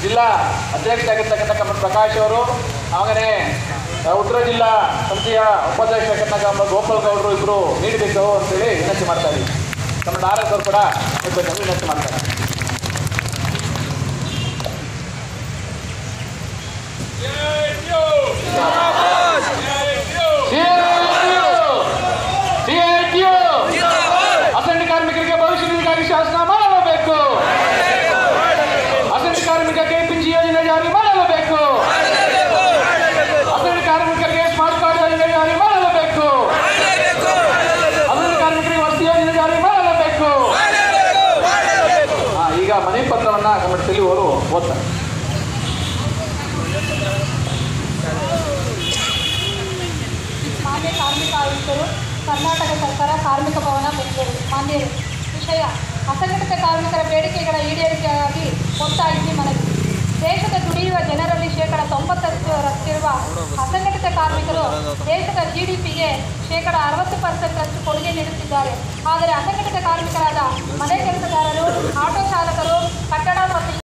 ಜಿಲ್ಲಾ ಅಧ್ಯಕ್ಷರಾಗಿರ್ತಕ್ಕಂಥ ಕಮಲ್ ಪ್ರಕಾಶ್ ಅವರು ಹಾಗೆಯೇ ಆ, ಉತ್ತರ ಜಿಲ್ಲಾ ಸಮಿತಿಯ ಉಪಾಧ್ಯಕ್ಷರಾಗಿರ್ತಕ್ಕಂಥ ಗೋಪಾಲ್ ಗೌಡರು ಇಬ್ಬರು ನೀಡಬೇಕು ಅಂತೇಳಿ ವಿನಂತಿ ಮಾಡ್ತಾ ಇದ್ದೀವಿ ಕನ್ನಡ ಆರ್ ಎಸ್ ಅವರು ಕೂಡ ನೀಡಬೇಕಂತ ವಿನಂತಿ ಮಾಡ್ತಾರೆ ಅಸಂಘ ಕಾರ್ಮಿಕರಿಗೆ ಭವಿಷ್ಯ ನಿಧಿಗಾಗಿ ಶಾಸನ ಮಾಡಲೇಬೇಕು ಅಸಂಘ ಕಾರ್ಮಿಕ ಕೆಪಿಜಿ ಯೋಜನೆ ಜಾರಿ ಮಾಡಲೇಬೇಕು ಅಸಂಘ ಕಾರ್ಮಿಕರಿಗೆ ಸ್ಮಾರ್ಟ್ ಕಾರ್ಡ್ ಯೋಜನೆ ಜಾರಿ ಮಾಡಲೇಬೇಕು ಅಸಂಘ ಕಾರ್ಮಿಕರಿಗೆ ವಸತಿ ಯೋಜನೆ ಜಾರಿ ಮಾಡಲೇಬೇಕು ಹಾ, ಈಗ ಮನೆ ಪತ್ರವನ್ನ ಕಮಿಟಿ ಅವರು ಓದ್ತಾರೆ ಮಾನ್ಯ ಕಾರ್ಮಿಕ ಆಯುಕ್ತರು ಕರ್ನಾಟಕ ಸರ್ಕಾರ ಕಾರ್ಮಿಕ ಭವನ ಬೆಂಗಳೂರು ಮಾನ್ಯರು ವಿಷಯ ಅಸಂಘಟಿತ ಕಾರ್ಮಿಕರ ಬೇಡಿಕೆಗಳ ಈಡೇರಿಕೆಯಾಗಿ ಒತ್ತಾಯಿಸಿ ಮನವಿ ದೇಶದ ದುಡಿಯುವ ಜನರಲ್ಲಿ ಶೇಕಡ ತೊಂಬತ್ತರಷ್ಟಿರುವ ಅಸಂಘಟಿತ ಕಾರ್ಮಿಕರು ದೇಶದ ಜಿಡಿಪಿಗೆ ಶೇಕಡ ಅರವತ್ತು ಪರ್ಸೆಂಟಷ್ಟು ಕೊಡುಗೆ ನೀಡುತ್ತಿದ್ದಾರೆ ಆದರೆ ಅಸಂಘಟಿತ ಕಾರ್ಮಿಕ